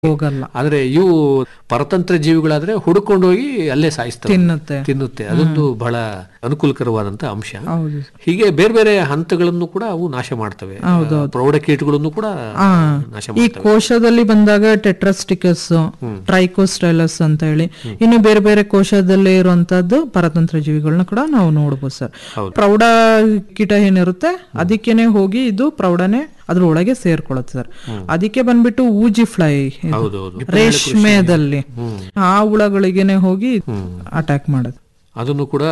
ಹೋಗಲ್ಲ ಆದ್ರೆ ಇವು ಪರತಂತ್ರ ಜೀವಿಗಳಾದ್ರೆ ಹುಡುಕೊಂಡು ಹೋಗಿ ಅಲ್ಲೇ ಸಾಯಿಸ್ತವೆ ತಿನ್ನುತ್ತೆ ತಿನ್ನುತ್ತೆ ಅದೊಂದು ಬಹಳ ಅನುಕೂಲಕರವಾದಂತ ಅಂಶ ಹೌದು ಹೀಗೆ ಬೇರೆ ಬೇರೆ ಹಂತಗಳನ್ನು ಕೂಡ ಅವು ನಾಶ ಮಾಡ್ತವೆ ಪ್ರೌಢ ಕೀಟಗಳನ್ನು ಕೂಡ ಆ, ನಾಶ ಈ ಕೋಶದಲ್ಲಿ ಬಂದಾಗ ಟೆಟ್ರಾಸ್ಟಿಕಸ್ ಟ್ರೈಕೋಸ್ಟೈಲಸ್ ಅಂತ ಹೇಳಿ ಇನ್ನು ಬೇರೆ ಬೇರೆ ಕೋಶದಲ್ಲೇ ಇರುವಂತದ್ದು ಪರತಂತ್ರ ಜೀವಿಗಳನ್ನ ಕೂಡ ನಾವು ನೋಡಬಹುದು ಸರ್ ಪ್ರೌಢ ಕೀಟ ಏನಿರುತ್ತೆ ಅದಕ್ಕೇನೆ ಹೋಗಿ ಇದು ಪ್ರೌಢನೆ ಅದ್ರ ಒಳಗೆ ಸೇರ್ಕೊಳ್ಳುತ್ತೆ ಸರ್ ಅದಕ್ಕೆ ಬಂದ್ಬಿಟ್ಟು ಊಜಿ ಫ್ಲೈ ಇದು. ಹೌದೌದು ರೇಷ್ಮೆದಲ್ಲಿ ಆ ಹುಳಗಳಿಗೆನೆ ಹೋಗಿ ಅಟ್ಯಾಕ್ ಮಾಡುತ್ತೆ ಅದನ್ನು ಕೂಡ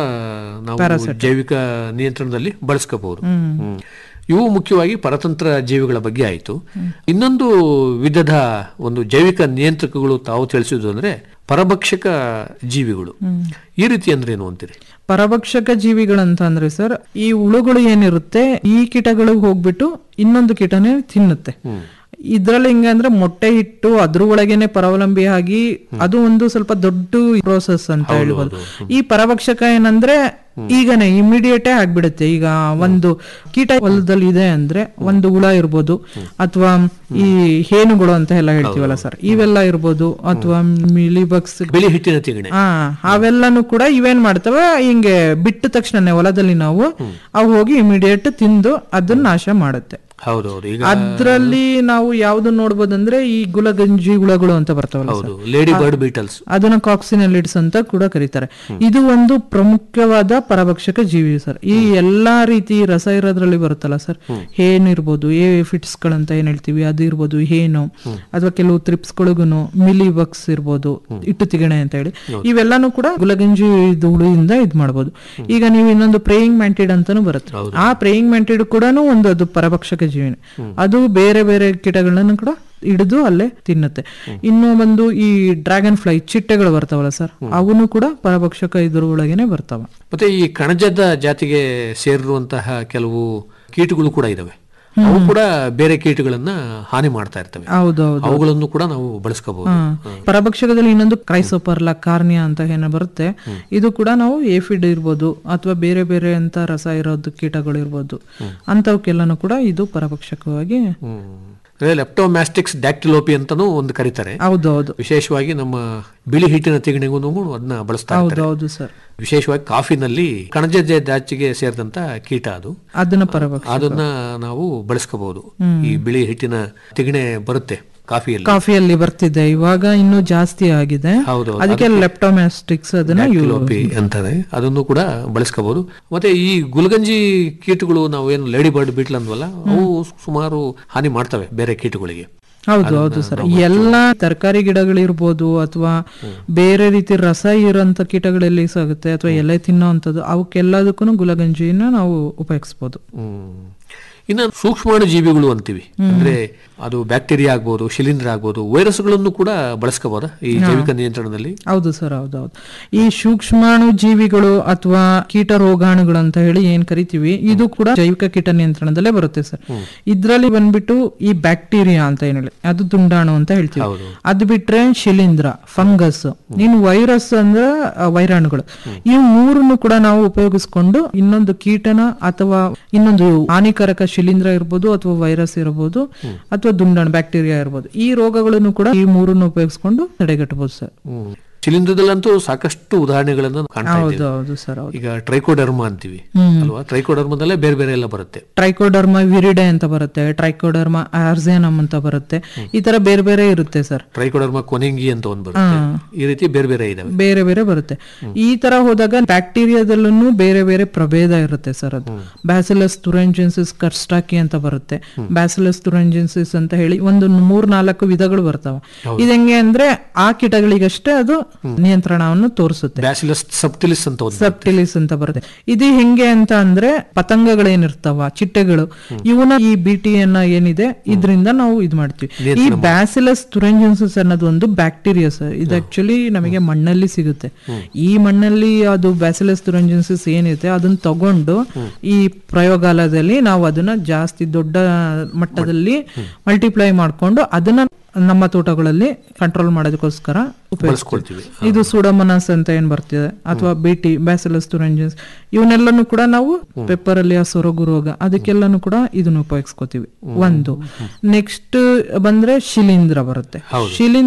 ನಾವು ಜೈವಿಕ ನಿಯಂತ್ರಣದಲ್ಲಿ ಬಳಸ್ಕೋಬಹುದು ಹ್ಮ್. ಇವು ಮುಖ್ಯವಾಗಿ ಪರತಂತ್ರ ಜೀವಿಗಳ ಬಗ್ಗೆ ಆಯಿತು ಇನ್ನೊಂದು ವಿಧದ ಒಂದು ಜೈವಿಕ ನಿಯಂತ್ರಕಗಳು ತಾವು ತಿಳಿಸಿದ್ದು ಅಂದ್ರೆ ಪರಭಕ್ಷಕ ಜೀವಿಗಳು ಈ ರೀತಿ ಅಂದ್ರೆ ಏನು ಅಂತೀರಿ ಪರಭಕ್ಷಕ ಜೀವಿಗಳಂತ ಅಂದ್ರೆ ಸರ್ ಈ ಹುಳುಗಳು ಏನಿರುತ್ತೆ ಈ ಕೀಟಗಳಿಗೆ ಹೋಗ್ಬಿಟ್ಟು ಇನ್ನೊಂದು ಕೀಟನೇ ತಿನ್ನುತ್ತೆ ಇದ್ರಲ್ಲಿ ಹಿಂಗೆ ಅಂದ್ರೆ ಮೊಟ್ಟೆ ಇಟ್ಟು ಅದ್ರ ಒಳಗೇನೆ ಪರಾವಲಂಬಿ ಆಗಿ ಅದು ಒಂದು ಸ್ವಲ್ಪ ದೊಡ್ಡ ಪ್ರೋಸೆಸ್ ಅಂತ ಹೇಳ್ಬೋದು ಈ ಪರಭಕ್ಷಕ ಏನಂದ್ರೆ ಈಗನೇ ಇಮಿಡಿಯೇಟ್ ಆಗ್ಬಿಡುತ್ತೆ ಈಗ ಒಂದು ಕೀಟ ಹೊಲದಲ್ಲಿ ಇದೆ ಅಂದ್ರೆ ಒಂದು ಹುಳ ಇರ್ಬೋದು ಅಥವಾ ಈ ಹೇನುಗಳು ಅಂತ ಎಲ್ಲ ಹೇಳ್ತೀವಲ್ಲ ಸರ್ ಇವೆಲ್ಲ ಇರ್ಬೋದು ಅಥವಾ ಮಿಲಿಬಗ್ಸ್ ಬಿಳಿ ಹಿಟ್ಟಿನ ತಿಗಣೆ ಹಾ ಅವೆಲ್ಲನೂ ಕೂಡ ಇವೇನ್ ಮಾಡ್ತವೆ ಹಿಂಗೆ ಬಿಟ್ಟ ತಕ್ಷಣನೇ ಹೊಲದಲ್ಲಿ ನಾವು ಅವು ಹೋಗಿ ಇಮಿಡಿಯೇಟ್ ತಿಂದು ಅದನ್ನ ನಾಶ ಮಾಡುತ್ತೆ ಹೌದೌದು ಈಗ ಅದ್ರಲ್ಲಿ ನಾವು ಯಾವ್ದು ನೋಡ್ಬೋದಂದ್ರೆ ಈ ಗುಲಗಂಜಿ ಹುಳಗಳು ಅಂತ ಬರ್ತಾವಲ್ಲ ಹೌದು ಲೇಡಿ ಬರ್ಡ್ ಬೀಟಲ್ಸ್ ಅದನ್ನ ಕಾಕ್ಸಿನಲ್ಲಿಡ್ಸ್ ಅಂತ ಕೂಡ ಕರೀತಾರೆ ಇದು ಒಂದು ಪ್ರಮುಖವಾದ ಪರಭಕ್ಷಕ ಜೀವಿ ಸರ್ ಈ ಎಲ್ಲಾ ರೀತಿ ರಸ ಇರೋದ್ರಲ್ಲಿ ಬರುತ್ತಲ್ಲ ಸರ್ ಹೇನ್ ಇರ್ಬೋದು ಏ ಫಿಟ್ಸ್ ಗಳಂತ ಏನ್ ಹೇಳ್ತೀವಿ ಅದು ಇರ್ಬೋದು ಹೇನು ಅಥವಾ ಕೆಲವು ತ್ರಿಪ್ಸ್ ಗಳಿಗೂ ಮಿಲಿ ಬಕ್ಸ್ ಇರ್ಬೋದು ಇಟ್ಟು ತಿಗಣೆ ಅಂತ ಹೇಳಿ ಇವೆಲ್ಲಾನು ಕೂಡ ಗುಲಗಂಜಿ ಇದು ಹುಳುವಿಂದ ಇದ್ ಮಾಡ್ಬೋದು ಈಗ ನೀವು ಇನ್ನೊಂದು ಪ್ರೇಯಿಂಗ್ ಮ್ಯಾಂಟಿಡ್ ಅಂತಾನು ಬರುತ್ತೆ ಆ ಪ್ರೇಯಿಂಗ್ ಮ್ಯಾಂಟಿಡ್ ಕೂಡ ಒಂದು ಅದು ಪರಭಕ್ಷಕ ಜೀವಿನೇ ಅದು ಬೇರೆ ಬೇರೆ ಕೀಟಗಳನ್ನ ಕೂಡ ಹಿಡಿದು ಅಲ್ಲೇ ತಿನ್ನುತ್ತೆ ಇನ್ನು ಬಂದು ಈ ಡ್ರ್ಯಾಗನ್ ಫ್ಲೈ ಚಿಟ್ಟೆಗಳು ಬರ್ತಾವಲ್ಲ ಸರ್ ಅವನು ಕೂಡ ಪರಭಕ್ಷಕ ಇದ್ರ ಒಳಗೇನೆ ಬರ್ತಾವ ಮತ್ತೆ ಈ ಕಣಜದ ಜಾತಿಗೆ ಸೇರಿರುವಂತಹ ಕೆಲವು ಕೀಟಗಳು ಕೂಡ ಇದಾವೆ ಅವು ಕೂಡ ಬೇರೆ ಕೀಟಗಳನ್ನ ಹಾನಿ ಮಾಡ್ತಾ ಇರ್ತವೆ ಹೌದೌದು ಅವುಗಳನ್ನು ಕೂಡ ನಾವು ಬಳಸ್ಕೋಬಹುದು ಪರಭಕ್ಷಕದಲ್ಲಿ ಇನ್ನೊಂದು ಕ್ರೈಸೋಪರ್ಲ ಕಾರ್ನಿಯಾ ಅಂತ ಏನೋ ಬರುತ್ತೆ ಇದು ಕೂಡ ನಾವು ಏಫಿಡ್ ಇರ್ಬೋದು ಅಥವಾ ಬೇರೆ ಬೇರೆ ಅಂತ ರಸ ಇರೋದು ಕೀಟಗಳು ಇರ್ಬೋದು ಅಂತವಕ್ಕೆಲ್ಲನೂ ಕೂಡ ಇದು ಪರಭಕ್ಷಕವಾಗಿ ಲೆಪ್ಟೋಮ್ಯಾಸ್ಟಿಕ್ಸ್ ಡ್ಯಾಕ್ಟಿಲೋಪಿ ಅಂತಾನೂ ಒಂದು ಕರೀತಾರೆ ಹೌದೌದು ವಿಶೇಷವಾಗಿ ನಮ್ಮ ಬಿಳಿ ಹಿಟ್ಟಿನ ತಿಗಣೆಗೂ ಅದನ್ನ ಬಳಸ್ತಾ ಇರ್ತಾರೆ ಹೌದೌದು ಸರ್ ವಿಶೇಷವಾಗಿ ಕಾಫಿನಲ್ಲಿ ಕಣಜದ ಜಾತಿಗೆ ಸೇರಿದಂತ ಕೀಟ ಅದು ಅದನ್ನ ಪರಭಕ್ಷ ಅದನ್ನ ನಾವು ಬಳಸ್ಕೋಬಹುದು ಈ ಬಿಳಿ ಹಿಟ್ಟಿನ ತಿಗಣೆ ಬರುತ್ತೆ ಕಾಫಿಯಲ್ಲಿ ಕಾಫಿಯಲ್ಲಿ ಬರ್ತಿದೆ ಇವಾಗ ಇನ್ನೂ ಜಾಸ್ತಿ ಆಗಿದೆ ಹೌದು ಅದಕ್ಕೆ ಲೆಪ್ಟೋಮ್ಯಾಸ್ಟಿಕ್ಸ್ ಅದನ್ನ ಯು- ಕಿಲೋಪಿ ಅಂತಾರೆ ಅದನ್ನು ಕೂಡ ಬಳಸ್ಕೋಬಹುದು ಮತ್ತೆ ಈ ಗುಲ್ಗಂಜಿ ಕೀಟಗಳು ನಾವು ಏನು ಲೇಡಿ ಬರ್ಡ್ ಬೀಟ್ಲ್ ಅಂದ್ವಲ್ಲ ಅವು ಸುಮಾರು ಹಾನಿ ಮಾಡ್ತವೆ ಬೇರೆ ಕೀಟಗಳಿಗೆ ಹೌದು ಹೌದು ಸರ್ ಎಲ್ಲಾ ತರಕಾರಿ ಗಿಡಗಳಿರ್ಬೋದು ಅಥವಾ ಬೇರೆ ರೀತಿ ರಸ ಇರೋಂಥ ಕೀಟಗಳಲ್ಲಿ ಸಾಗುತ್ತೆ ಅಥವಾ ಎಲೆ ತಿನ್ನೋವಂಥದ್ದು ಅವಕ್ಕೆಲ್ಲದಕ್ಕೂ ಗುಲಗಂಜಿನ ನಾವು ಉಪಯೋಗಿಸ್ಬೋದು ಹ್ಮ್ ಇನ್ನು ಸೂಕ್ಷ್ಮಾಣು ಜೀವಿಗಳು ಅಂತೀವಿ ಅಂದ್ರೆ ಅದು ಬ್ಯಾಕ್ಟೀರಿಯಾ ಆಗ್ಬೋದು ಶಿಲೀಂಧ್ರ ಆಗ್ಬೋದು ವೈರಸ್ಗಳನ್ನು ಕೂಡ ಬಳಸ್ಕೋಬೋದಾ ಈ ಜೈವಿಕ ನಿಯಂತ್ರಣದಲ್ಲಿ ಹೌದು ಸರ್ ಹೌದು ಹೌದು ಈ ಸೂಕ್ಷ್ಮಾಣು ಜೀವಿಗಳು ಅಥವಾ ಕೀಟ ರೋಗಾಣುಗಳು ಅಂತ ಹೇಳಿ ಏನ್ ಕರಿತೀವಿ ಇದು ಕೂಡ ಜೈವಿಕ ಕೀಟ ನಿಯಂತ್ರಣದಲ್ಲೇ ಬರುತ್ತೆ ಸರ್ ಇದ್ರಲ್ಲಿ ಬಂದ್ಬಿಟ್ಟು ಈ ಬ್ಯಾಕ್ಟೀರಿಯಾ ಅಂತ ಏನ್ ಹೇಳಿ ಅದು ದುಂಡಾಣು ಅಂತ ಹೇಳ್ತೀವಿ ಹೌದು. ಅದು ಬಿಟ್ರೆ ಶಿಲೀಂಧ್ರ ಫಂಗಸ್ ಇನ್ನು ವೈರಸ್ ಅಂದ್ರೆ ಆ, ವೈರಾಣುಗಳು ಈ ಮೂರನ್ನು ಕೂಡ ನಾವು ಉಪಯೋಗಿಸ್ಕೊಂಡು ಇನ್ನೊಂದು ಕೀಟನ ಅಥವಾ ಇನ್ನೊಂದು ಹಾನಿಕಾರಕ ಶಿಲೀಂಧ್ರ ಇರ್ಬೋದು ಅಥವಾ ವೈರಸ್ ಇರಬಹುದು ಅಥವಾ ದುಂಡಾಣು ಬ್ಯಾಕ್ಟೀರಿಯಾ ಇರ್ಬೋದು ಈ ರೋಗಗಳನ್ನು ಕೂಡ ಈ ಮೂರನ್ನು ಉಪಯೋಗಿಸ್ಕೊಂಡು ತಡೆಗಟ್ಟಬಹುದು ಸರ್ ಹ್ಮ್ ಶಿಲೀಂಧ್ರದಲ್ಲಂತೂ ಸಾಕಷ್ಟು ಉದಾಹರಣೆಗಳನ್ನು ಕಾಣ್ತಾ ಹೌದು ಇದ್ದೀವಿ ಹೌದು ಸರ್ ಹೌದು ಈಗ ಟ್ರೈಕೋಡರ್ಮ ಅಂತೀವಿ ಅಲ್ವಾ ಟ್ರೈಕೋಡರ್ಮದಲ್ಲೇ ಬೇರೆ ಬೇರೆ ಎಲ್ಲ ಬರುತ್ತೆ ಟ್ರೈಕೋಡರ್ಮ ವಿರಿಡೆ ಅಂತ ಬರುತ್ತೆ ಟ್ರೈಕೋಡರ್ಮ ಆರ್ಸೇನಮ್ ಅಂತ ಬರುತ್ತೆ ಈ ತರ ಬೇರೆ ಬೇರೆ ಇರುತ್ತೆ ಸರ್ ಟ್ರೈಕೋಡರ್ಮ ಕೊನೆಂಗಿ ಅಂತ ಒಂದು ಬರುತ್ತೆ ಈ ರೀತಿ ಬೇರೆ ಬೇರೆ ಇದಾವೆ ಬೇರೆ ಬೇರೆ ಬರುತ್ತೆ ಈ ತರ ಹೋದಾಗ ಬ್ಯಾಕ್ಟೀರಿಯಾದಲ್ಲೂ ಬೇರೆ ಬೇರೆ ಪ್ರಭೇದ ಇರುತ್ತೆ ಸರ್ ಅದು ಬ್ಯಾಸಿಲಸ್ ತುರೆಂಜೆನ್ಸಿಸ್ ಕರ್ಸ್ಟಾಕಿ ಅಂತ ಬರುತ್ತೆ ಬ್ಯಾಸಿಲಸ್ ತುರೆಂಜೆನ್ಸಿಸ್ ಅಂತ ಹೇಳಿ ಒಂದು ಮೂರ್ ನಾಲ್ಕು ವಿಧಗಳು ಬರ್ತಾವ ಇದಂಗೆ ಅಂದ್ರೆ ಆ ಕೀಟಗಳಿಗಷ್ಟೇ ಅದು ನಿಯಂತ್ರಣವನ್ನು ತೋರಿಸುತ್ತೆ ಬ್ಯಾಸಿಲಸ್ ಸಬ್ಟಿಲಿಸ್ ಅಂತ ಒಂದು ಸಬ್ಟಿಲಿಸ್ ಅಂತ ಬರುತ್ತೆ ಇದು ಹೆಂಗೆ ಅಂತ ಅಂದ್ರೆ ಪತಂಗಗಳೇನಿರ್ತಾವ ಚಿಟ್ಟೆಗಳು ಇವನ ಈ ಬಿಟಿಯನ್ನ ಏನಿದೆ ಇದರಿಂದ ನಾವು ಇದು ಮಾಡ್ತೀವಿ ಈ ಬ್ಯಾಸಿಲಸ್ ತುರೆಂಜೆನ್ಸಿಸ್ ಅನ್ನೋದು ಒಂದು ಬ್ಯಾಕ್ಟೀರಿಯಾ ಸರ್ ಇದು ಆಕ್ಚುಲಿ ನಮಗೆ ಮಣ್ಣಲ್ಲಿ ಸಿಗುತ್ತೆ ಈ ಮಣ್ಣಲ್ಲಿ ಅದು ಬ್ಯಾಸಿಲಸ್ ತುರೆಂಜೆನ್ಸಿಸ್ ಏನಿದೆ ಅದನ್ನ ತಗೊಂಡು ಈ ಪ್ರಯೋಗಾಲಯದಲ್ಲಿ ನಾವು ಅದನ್ನ ಜಾಸ್ತಿ ದೊಡ್ಡ ಮಟ್ಟದಲ್ಲಿ ಮಲ್ಟಿಪ್ಲೈ ಮಾಡ್ಕೊಂಡು ಅದನ್ನ ನಮ್ಮ ತೋಟಗಳಲ್ಲಿ ಕಂಟ್ರೋಲ್ ಮಾಡೋದಕ್ಕೋಸ್ಕರ ಉಪಯೋಗಿಸ್ತೀವಿ ಬಳಸ್ಕೊಳ್ತೀವಿ ಇದು ಸೂಡೋಮನಾಸ್ ಅಂತ ಏನ್ ಬರ್ತಿದೆ ಅಥವಾ ಬಿಟಿ ಬ್ಯಾಸಿಲಸ್ ತುರೆಂಜನ್ಸ್ ಇವನ್ನೆಲ್ಲನೂ ಕೂಡ ನಾವು ಪೆಪ್ಪರ್ ಅಲ್ಲಿ ಆ ಸೊರಗು ರೋಗ ಅದಕ್ಕೆಲ್ಲನೂ ಕೂಡ ಇದನ್ನ ಉಪಯೋಗಿಸ್ಕೋತೀವಿ ಒಂದು ನೆಕ್ಸ್ಟ್ ಬಂದ್ರೆ ಶಿಲೀಂಧ್ರ ಬರುತ್ತೆ ಶಿಲೀಂಧ್ರ